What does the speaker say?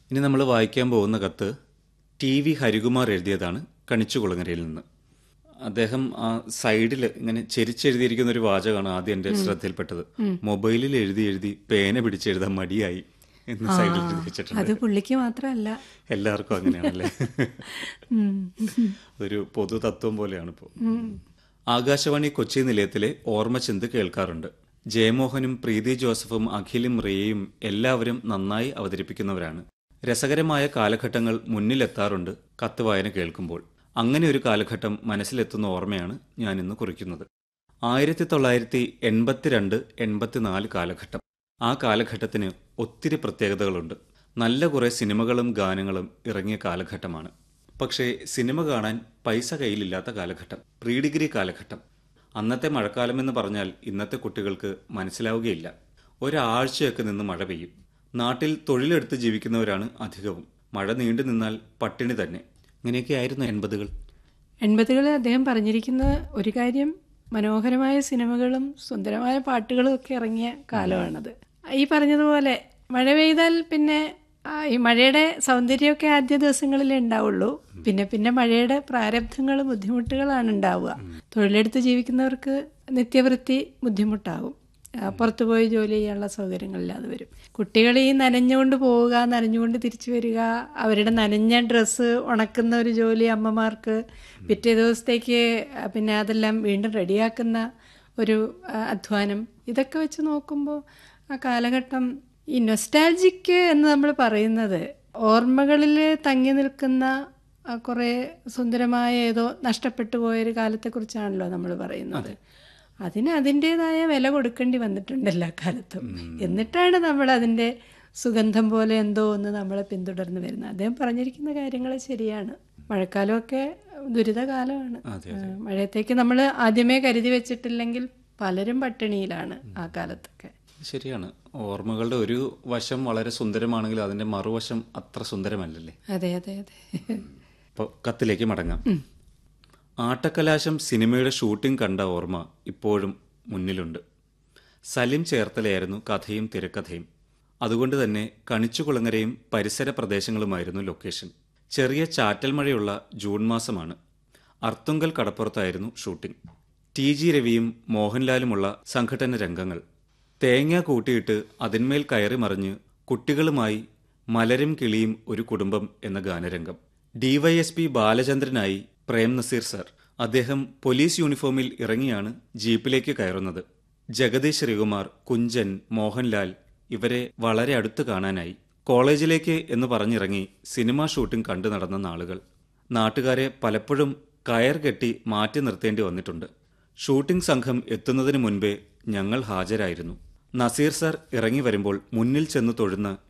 ഇനി നമ്മൾ വായിക്കാൻ പോകുന്ന കത്ത് ടി വി ഹരികുമാർ എഴുതിയതാണ് കണിച്ചുകുളങ്ങരയിൽ നിന്ന് അദ്ദേഹം ആ സൈഡിൽ ഇങ്ങനെ ചെരിച്ചെഴുതിയിരിക്കുന്ന ഒരു വാചകമാണ് ആദ്യം എൻ്റെ ശ്രദ്ധയിൽപ്പെട്ടത് മൊബൈലിൽ എഴുതി എഴുതി പേന പിടിച്ചെഴുതാൻ മടിയായി എന്ന് സൈഡിൽ എഴുതി വെച്ചിട്ടുണ്ട് അത് പുള്ളിക്ക് മാത്രമല്ല എല്ലാവർക്കും അങ്ങനെയാണല്ലേ ഉം. ഒരു പൊതു തത്വം പോലെയാണ് ഇപ്പോൾ ആകാശവാണി കൊച്ചി നിലയത്തിലെ ഓർമ്മചിന്ത് കേൾക്കാറുണ്ട് ജയമോഹനും പ്രീതി ജോസഫും അഖിലും റിയയും എല്ലാവരും നന്നായി അവതരിപ്പിക്കുന്നവരാണ് രസകരമായ കാലഘട്ടങ്ങൾ മുന്നിലെത്താറുണ്ട് കത്ത് വായന കേൾക്കുമ്പോൾ അങ്ങനെ ഒരു കാലഘട്ടം മനസ്സിലെത്തുന്ന ഓർമ്മയാണ് ഞാൻ ഇന്ന് കുറിക്കുന്നത് ആയിരത്തി തൊള്ളായിരത്തി എൺപത്തിരണ്ട് എൺപത്തിനാല് കാലഘട്ടം ആ കാലഘട്ടത്തിന് ഒത്തിരി പ്രത്യേകതകളുണ്ട് നല്ല കുറേ സിനിമകളും ഗാനങ്ങളും ഇറങ്ങിയ കാലഘട്ടമാണ് പക്ഷേ സിനിമ കാണാൻ പൈസ കയ്യിലില്ലാത്ത കാലഘട്ടം പ്രീ ഡിഗ്രി കാലഘട്ടം അന്നത്തെ മഴക്കാലമെന്ന് പറഞ്ഞാൽ ഇന്നത്തെ കുട്ടികൾക്ക് മനസ്സിലാവുകയില്ല ഒരാഴ്ചയൊക്കെ നിന്ന് മഴ പെയ്യും നാട്ടിൽ തൊഴിലെടുത്ത് ജീവിക്കുന്നവരാണ് അധികവും മഴ നീണ്ടു നിന്നാൽ പട്ടിണി തന്നെ ഇങ്ങനെയൊക്കെയായിരുന്നു എൺപതുകൾ എൺപതുകളിൽ അദ്ദേഹം പറഞ്ഞിരിക്കുന്ന ഒരു കാര്യം മനോഹരമായ സിനിമകളും സുന്ദരമായ പാട്ടുകളും ഒക്കെ ഇറങ്ങിയ കാലമാണത് ഈ പറഞ്ഞതുപോലെ മഴ പെയ്താൽ പിന്നെ ആ, ഈ മഴയുടെ സൗന്ദര്യമൊക്കെ ആദ്യ ദിവസങ്ങളിലേ ഉണ്ടാവുള്ളൂ പിന്നെ പിന്നെ മഴയുടെ പ്രാരബ്ധങ്ങളും ബുദ്ധിമുട്ടുകളാണ് ഉണ്ടാവുക തൊഴിലെടുത്ത് ജീവിക്കുന്നവർക്ക് നിത്യവൃത്തി ബുദ്ധിമുട്ടാവും ആ, പുറത്തു പോയി ജോലി ചെയ്യാനുള്ള സൗകര്യങ്ങളില്ലാതെ വരും കുട്ടികൾ ഈ നനഞ്ഞുകൊണ്ട് പോവുക നനഞ്ഞുകൊണ്ട് തിരിച്ചു വരിക അവരുടെ നനഞ്ഞ ഡ്രസ്സ് ഉണക്കുന്ന ഒരു ജോലി അമ്മമാർക്ക് പിറ്റേ ദിവസത്തേക്ക് ആ, പിന്നെ അതെല്ലാം വീണ്ടും റെഡിയാക്കുന്ന ഒരു ആ, അധ്വാനം ഇതൊക്കെ വെച്ച് നോക്കുമ്പോൾ ആ കാലഘട്ടം ഈ നൊസ്റ്റാൾജിക്ക് എന്ന് നമ്മൾ പറയുന്നത് ഓർമ്മകളിൽ തങ്ങി നിൽക്കുന്ന ആ, കുറേ സുന്ദരമായ ഏതോ നഷ്ടപ്പെട്ടു പോയൊരു കാലത്തെക്കുറിച്ചാണല്ലോ നമ്മൾ പറയുന്നത് അതിന് അതിൻ്റെതായ വില കൊടുക്കേണ്ടി വന്നിട്ടുണ്ട് എല്ലാ കാലത്തും എന്നിട്ടാണ് നമ്മൾ അതിൻ്റെ സുഗന്ധം പോലെ എന്തോ ഒന്ന് നമ്മളെ പിന്തുടർന്ന് വരുന്നത് അദ്ദേഹം പറഞ്ഞിരിക്കുന്ന കാര്യങ്ങൾ ശരിയാണ് മഴക്കാലമൊക്കെ ദുരിതകാലമാണ് അതെ, ആ, മഴയത്തേക്ക് നമ്മൾ ആദ്യമേ കരുതി വെച്ചിട്ടില്ലെങ്കിൽ പലരും പട്ടിണിയിലാണ് ആ കാലത്തൊക്കെ ശരിയാണ് ഓർമ്മകളുടെ ഒരു വശം വളരെ സുന്ദരമാണെങ്കിൽ അതിന്റെ മറുവശം അത്ര സുന്ദരമല്ലല്ലേ അതെ അതെ അതെ അപ്പോൾ കത്തിലേക്ക് മടങ്ങാം ആട്ടക്കലാശം സിനിമയുടെ ഷൂട്ടിംഗ് കണ്ട ഓർമ്മ ഇപ്പോഴും മുന്നിലുണ്ട് സലിം ചേർത്തലയായിരുന്നു കഥയും തിരക്കഥയും അതുകൊണ്ട് തന്നെ കണിച്ചുകുളങ്ങരയും പരിസര പ്രദേശങ്ങളുമായിരുന്നു ലൊക്കേഷൻ ചെറിയ ചാറ്റൽ മഴയുള്ള ജൂൺ മാസമാണ് അർത്തുങ്കൽ കടപ്പുറത്തായിരുന്നു ഷൂട്ടിംഗ് ടി ജി രവിയും മോഹൻലാലുമുള്ള സംഘടന രംഗങ്ങൾ തേങ്ങ കൂട്ടിയിട്ട് അതിന്മേൽ കയറി മറിഞ്ഞ് കുട്ടികളുമായി മലരും കിളിയും ഒരു കുടുംബം എന്ന ഗാനരംഗം ഡിവൈഎസ്പി ബാലചന്ദ്രനായി പ്രേം നസീർ സർ അദ്ദേഹം പോലീസ് യൂണിഫോമിൽ ഇറങ്ങിയാണ് ജീപ്പിലേക്ക് കയറുന്നത് ജഗദീഷ് ശ്രീകുമാർ കുഞ്ചൻ മോഹൻലാൽ ഇവരെ വളരെ അടുത്ത് കാണാനായി കോളേജിലേക്ക് എന്ന് പറഞ്ഞിറങ്ങി സിനിമാ ഷൂട്ടിംഗ് കണ്ടു നടന്ന നാളുകൾ നാട്ടുകാരെ പലപ്പോഴും കയർ കെട്ടി മാറ്റി നിർത്തേണ്ടി വന്നിട്ടുണ്ട് ഷൂട്ടിംഗ് സംഘം എത്തുന്നതിന് മുൻപേ ഞങ്ങൾ ഹാജരായിരുന്നു നസീർ സർ ഇറങ്ങി വരുമ്പോൾ മുന്നിൽ ചെന്ന് തൊഴുന്ന